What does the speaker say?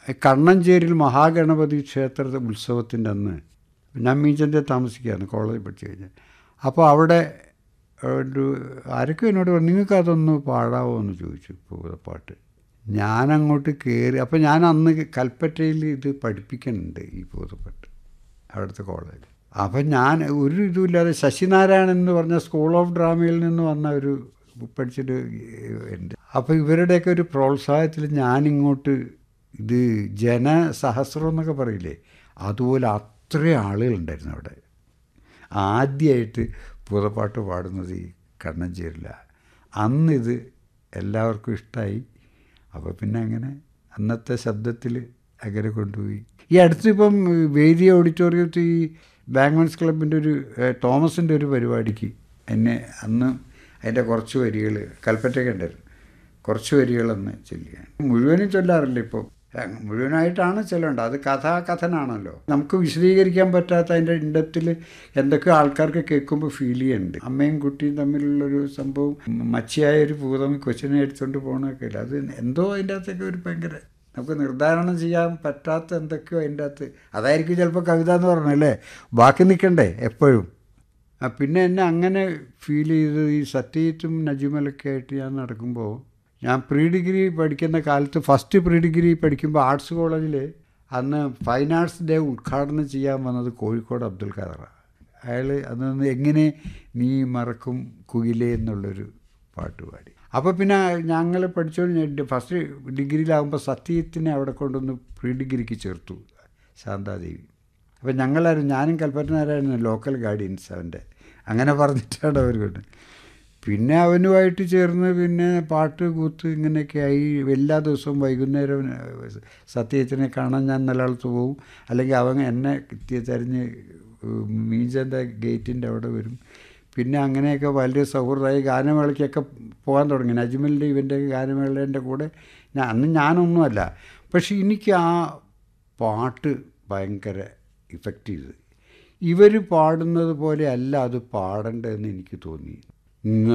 കണ്ണഞ്ചേരിയിൽ മഹാഗണപതി ക്ഷേത്ര ഉത്സവത്തിൻ്റെ അന്ന് ഞാൻ മീഞ്ചൻ്റെ താമസിക്കുകയാണ് കോളേജിൽ പഠിച്ചു കഴിഞ്ഞാൽ അപ്പോൾ അവിടെ ഒരു ആരൊക്കെ എന്നോട് പറഞ്ഞു നിങ്ങൾക്ക് അതൊന്ന് പാടാവോ എന്ന് ചോദിച്ചു പൂതപ്പാട്ട് ഞാനങ്ങോട്ട് കയറി അപ്പോൾ ഞാൻ അന്ന് കൽപ്പറ്റയിൽ ഇത് പഠിപ്പിക്കുന്നുണ്ട് ഈ പൂതപ്പാട്ട് അവിടുത്തെ കോളേജിൽ അപ്പം ഞാൻ ഒരു ഇതുമില്ലാതെ ശശിനാരായണൻ എന്ന് പറഞ്ഞ സ്കൂൾ ഓഫ് ഡ്രാമയിൽ നിന്ന് വന്ന ഒരു പഠിച്ചിട്ട് ഉണ്ട് അപ്പോൾ ഇവരുടെയൊക്കെ ഒരു പ്രോത്സാഹനത്തിൽ ഞാനിങ്ങോട്ട് ഇത് ജനസഹസ്രം എന്നൊക്കെ പറയില്ലേ അതുപോലെ അത്രയും ആളുകളുണ്ടായിരുന്നു അവിടെ ആദ്യമായിട്ട് പുറപ്പാട്ട് പാടുന്നത് ഈ കണ്ണഞ്ചേരില്ല അന്നിത് എല്ലാവർക്കും ഇഷ്ടമായി അപ്പോൾ പിന്നെ അങ്ങനെ അന്നത്തെ ശബ്ദത്തിൽ അങ്ങനെ കൊണ്ടുപോയി ഈ അടുത്തിപ്പം വേദി ഓഡിറ്റോറിയത്തിൽ ഈ ബാങ്ക്മൻസ് ക്ലബിൻ്റെ ഒരു ഏഹ്, തോമസിൻ്റെ ഒരു പരിപാടിക്ക് എന്നെ അന്ന് അതിൻ്റെ കുറച്ച് വരികൾ കൽപ്പറ്റയ്ക്ക് ഉണ്ടായിരുന്നു കുറച്ച് വരികളൊന്ന് ചൊല്ലുക മുഴുവനും ചൊല്ലാറില്ല ഇപ്പോൾ മുഴുവനായിട്ടാണ് ചെല്ലേണ്ടത് അത് കഥാകഥനാണല്ലോ നമുക്ക് വിശദീകരിക്കാൻ പറ്റാത്ത അതിൻ്റെ ഇൻഡപ്തിൽ എന്തൊക്കെ ആൾക്കാർക്ക് കേൾക്കുമ്പോൾ ഫീൽ ചെയ്യുന്നുണ്ട് അമ്മയും കുട്ടിയും തമ്മിലുള്ളൊരു സംഭവം മച്ചിയായ ഒരു ഭൂതം കൊച്ചിനെ എടുത്തുകൊണ്ട് പോകണമൊക്കെ ഇല്ല അത് എന്തോ അതിൻ്റെ അകത്തൊക്കെ ഒരു ഭയങ്കര നമുക്ക് നിർദ്ധാരണം ചെയ്യാൻ പറ്റാത്ത എന്തൊക്കെയോ അതിൻ്റെ അകത്ത് അതായിരിക്കും ചിലപ്പോൾ കവിത എന്ന് പറഞ്ഞല്ലേ ബാക്കി നിൽക്കണ്ടേ എപ്പോഴും ആ പിന്നെ എന്നെ അങ്ങനെ ഫീൽ ചെയ്ത് ഈ സത്യജിത്തും നജുമലൊക്കെ ആയിട്ട് ഞാൻ നടക്കുമ്പോൾ ഞാൻ പ്രീ ഡിഗ്രി പഠിക്കുന്ന കാലത്ത് ഫസ്റ്റ് പ്രീ ഡിഗ്രി പഠിക്കുമ്പോൾ ആർട്സ് കോളേജിൽ അന്ന് ഫൈൻ ആർട്സ് ഡേ ഉദ്ഘാടനം ചെയ്യാൻ വന്നത് കോഴിക്കോട് അബ്ദുൽ ഖാദറാണ് അയാൾ അന്ന് എങ്ങനെ നീ മറക്കും കുയിലേ എന്നുള്ളൊരു പാട്ട് പാടി അപ്പോൾ പിന്നെ ഞങ്ങൾ പഠിച്ചോണ്ട് ഫസ്റ്റ് ഡിഗ്രിയിലാകുമ്പോൾ സത്യജിത്തിനെ അവിടെ കൊണ്ടുവന്ന് പ്രീ ഡിഗ്രിക്ക് ചേർത്തു ശാന്താദേവി അപ്പം ഞങ്ങളാരും ഞാനും കൽപ്പറ്റനാരായിരുന്നു ലോക്കൽ ഗാർഡിയൻസ് അവൻ്റെ അങ്ങനെ പറഞ്ഞിട്ടാണ് അവർ കൊണ്ട് പിന്നെ അവനുമായിട്ട് ചേർന്ന് പിന്നെ പാട്ട് കൂത്ത് ഇങ്ങനെയൊക്കെ ആയി എല്ലാ ദിവസവും വൈകുന്നേരം സത്യത്തിനെ കാണാൻ ഞാൻ നിലനിർത്ത് പോവും അല്ലെങ്കിൽ അവൻ എന്നെ തി- തെരഞ്ഞ് മീൻചന്ത ഗേറ്റിൻ്റെ അവിടെ വരും പിന്നെ അങ്ങനെയൊക്കെ വലിയ സൗഹൃദമായി ഗാനമേളയ്ക്കൊക്കെ പോകാൻ തുടങ്ങി നജ്മലിൻ്റെ ഇവൻ്റെ ഗാനമേളേൻ്റെ കൂടെ ഞാൻ അന്ന് ഞാനൊന്നുമല്ല പക്ഷെ എനിക്ക് ആ പാട്ട് ഭയങ്കര ഇഫക്റ്റ് ചെയ്ത് ഇവർ പാടുന്നത് പോലെ അല്ല അത് പാടേണ്ടതെന്ന് എനിക്ക് തോന്നി